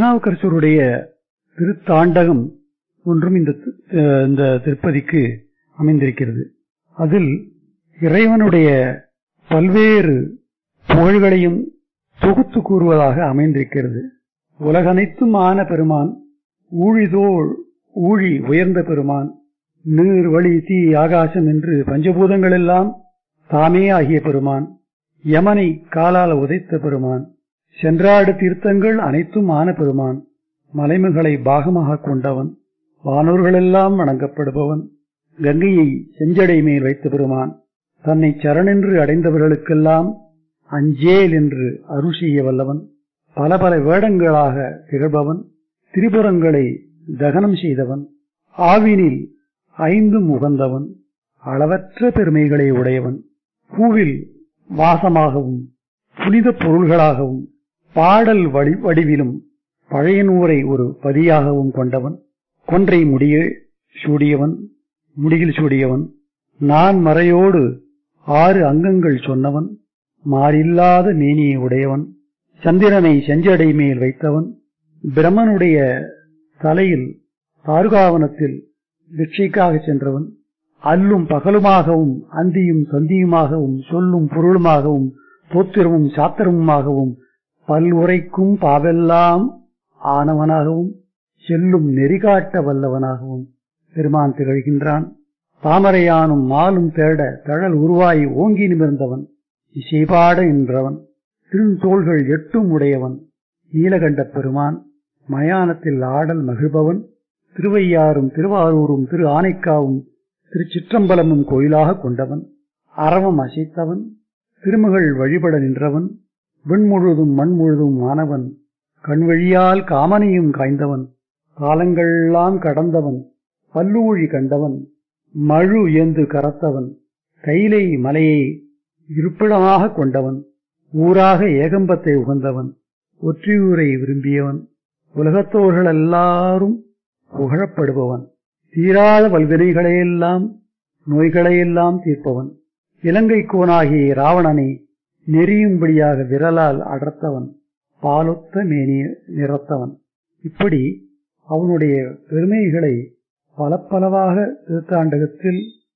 திருநாவுக்கரசருடைய திருத்தாண்டகம் ஒன்றும் இந்த தி- அஹ் இந்த திருப்பதிக்கு அமைந்திருக்கிறது அதில் இறைவனுடைய பல்வேறு புகழ்களையும் தொகுத்து கூறுவதாக அமைந்திருக்கிறது உலகனைத்தும் ஆன பெருமான் ஊழிதோள் ஊழி உயர்ந்த பெருமான் நீர் வழி தீ ஆகாசம் என்று பஞ்சபூதங்கள் எல்லாம் தாமே ஆகிய பெருமான் யமனை காலால் உதைத்த பெருமான் சென்றாடு தீர்த்தங்கள் அனைத்தும் ஆன பெருமான் மலைமுகளை பாகமாக கொண்டவன் வானோர்களெல்லாம் வணங்கப்படுபவன் கங்கையை செஞ்சடை மேல் வைத்த பெருமான் தன்னை சரணென்று அடைந்தவர்களுக்கெல்லாம் அஞ்சேல் என்று அருள் செய்ய வல்லவன் பல பல வேடங்களாக திகழ்பவன் திரிபுரங்களை தகனம் செய்தவன் ஆவினில் ஐந்தும் உகந்தவன் அளவற்ற பெருமைகளை உடையவன் பூவில் வாசமாகவும் புனித பொருள்களாகவும் பாடல் வடி வடிவிலும் பழையனூரை ஒரு பதியாகவும் கொண்டவன் கொன்றை முடிய சூடியவன் முடியில் சூடியவன் நான் மறையோடு ஆறு அங்கங்கள் சொன்னவன் மாறில்லாத மேனியை உடையவன் சந்திரனை செஞ்சடை மேல் வைத்தவன் பிரம்மனுடைய தலையில் தாருகாவனத்தில் பிக்ஷைக்காக சென்றவன் அல்லும் பகலுமாகவும் அந்தியும் சந்தியுமாகவும் சொல்லும் பொருளுமாகவும் தோத்திரமும் சாத்திரமுமாகவும் பல்வுரைக்கும் பாவெல்லாம் ஆனவனாகவும் செல்லும் நெறிகாட்ட வல்லவனாகவும் பெருமான் திகழ்கின்றான் தாமரையானும் மாலும் தேட தழல் உருவாய் ஓங்கி நிமிர்ந்தவன் இசைபாட என்றவன் திருந்தோள்கள் எட்டும் உடையவன் நீலகண்ட பெருமான் மயானத்தில் ஆடல் மகிழ்பவன் திருவையாறும் திருவாரூரும் திரு ஆனைக்காவும் திருச்சிற்றம்பலமும் கோயிலாக கொண்டவன் அறவம் அசைத்தவன் திருமகள் வழிபட நின்றவன் விண்முழுதும் மண் முழுதும் ஆனவன் கண்வழியால் காமனையும் காய்ந்தவன் காலங்களெல்லாம் கடந்தவன் பல்லூழி கண்டவன் மழு ஏந்து கரத்தவன் கைலை மலையை இருப்பிடமாக கொண்டவன் ஊராக ஏகம்பத்தை உகந்தவன் ஒற்றியூரை விரும்பியவன் உலகத்தோர்கள் எல்லாரும் புகழப்படுபவன் தீராத வல்வினைகளையெல்லாம் நோய்களையெல்லாம் தீர்ப்பவன் இலங்கை கோனாகிய ராவணனை நெறியும்படியாக விரலால் அடர்த்தவன் பாலொத்த மேனி நிறத்தவன் இப்படி அவனுடைய பெருமைகளை பல பலவாக திருத்தாண்டகத்தில்